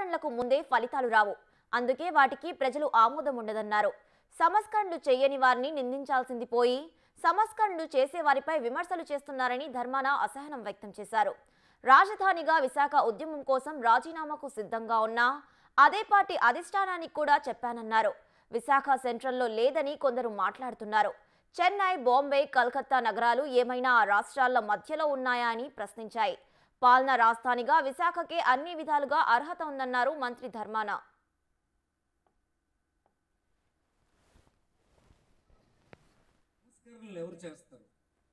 సంస్కరణలకు ముందే ఫలితాలు రావు అందుకే వాటికి ప్రజలు ఆమోదం ఉండదన్నారు సంస్కరణలు చేయని వారిని నిందించాల్సింది పోయి సంస్కరణలు చేసే వారిపై విమర్శలు చేస్తున్నారని ధర్మాన అసహనం వ్యక్తం చేశారు రాజధానిగా విశాఖ ఉద్యమం కోసం రాజీనామాకు సిద్ధంగా ఉన్నా అదే పార్టీ అధిష్టానానికి కూడా చెప్పానన్నారు విశాఖ సెంట్రల్లో లేదని కొందరు మాట్లాడుతున్నారు చెన్నై బాంబే కలకత్తా నగరాలు ఏమైనా ఆ రాష్ట్రాల మధ్యలో ఉన్నాయా అని ప్రశ్నించాయి పాలనా రాజధానిగా విశాఖకే అన్ని విధాలుగా అర్హత ఉందన్నారు మంత్రి ధర్మాన సంస్కరణలు ఎవరు చేస్తారు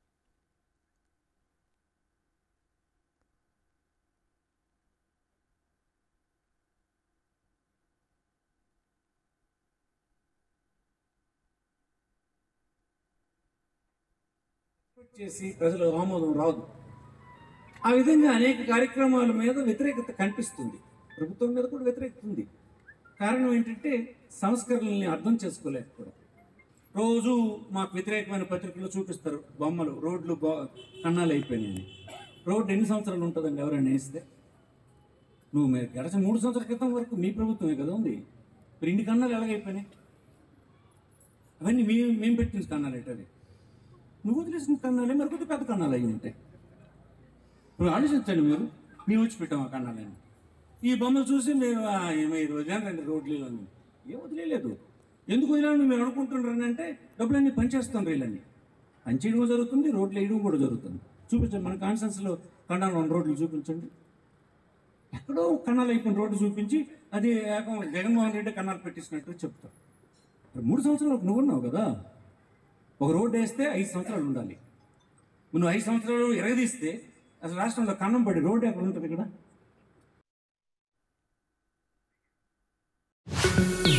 ఎక్స్పెక్ట్ చేసి ప్రజల ఆమోదం రాదు ఆ విధంగా అనేక కార్యక్రమాల మీద వ్యతిరేకత కనిపిస్తుంది ప్రభుత్వం మీద కూడా వ్యతిరేకత ఉంది కారణం ఏంటంటే సంస్కరణల్ని అర్థం చేసుకోలేకపోవడం రోజు మాకు వ్యతిరేకమైన పత్రికలు చూపిస్తారు బొమ్మలు రోడ్లు బా కన్నాలు అయిపోయినాయి రోడ్డు ఎన్ని సంవత్సరాలు ఉంటుందండి ఎవరైనా వేస్తే నువ్వు మీరు గడచిన మూడు సంవత్సరాల క్రితం వరకు మీ ప్రభుత్వమే కదా ఉంది మరి ఇన్ని కన్నాలు ఎలాగైపోయినాయి అవన్నీ మేము మేము పెట్టిన కన్నాలు ఏంటది నువ్వు వదిలేసిన కన్నాలే మరి కొద్ది పెద్ద కన్నాలు అయి ఉంటాయి ఇప్పుడు ఆలోచించండి మీరు మేము వచ్చి పెట్టాం ఆ కన్నాలని ఈ బొమ్మలు చూసి మేము "ఆ, ఏమో ఈ రోజు రండి రోడ్లు అని ఏం వదిలేదు ఎందుకు వదిలేని మీరు అనుకుంటున్నారని అంటే డబ్బులన్నీ పనిచేస్తాం వీళ్ళని పనిచేయడం జరుగుతుంది రోడ్లు వేయడం కూడా జరుగుతుంది చూపించండి మన కాన్సెన్స్లో కన్నాలు ఉన్న రోడ్లు చూపించండి ఎక్కడో కన్నాలు అయిపోయిన రోడ్డు చూపించి అది ఏకం జగన్మోహన్ రెడ్డి కన్నాలు పెట్టించినట్టు చెప్తారు మరి మూడు సంవత్సరాలు నువ్వు ఉన్నావు కదా ఒక రోడ్డు వేస్తే ఐదు సంవత్సరాలు ఉండాలి నువ్వు ఐదు సంవత్సరాలు ఎరగదీస్తే అసలు రాష్ట్రంలో కన్నం పడి రోడ్డు ఎక్కడ ఉంటుంది ఇక్కడ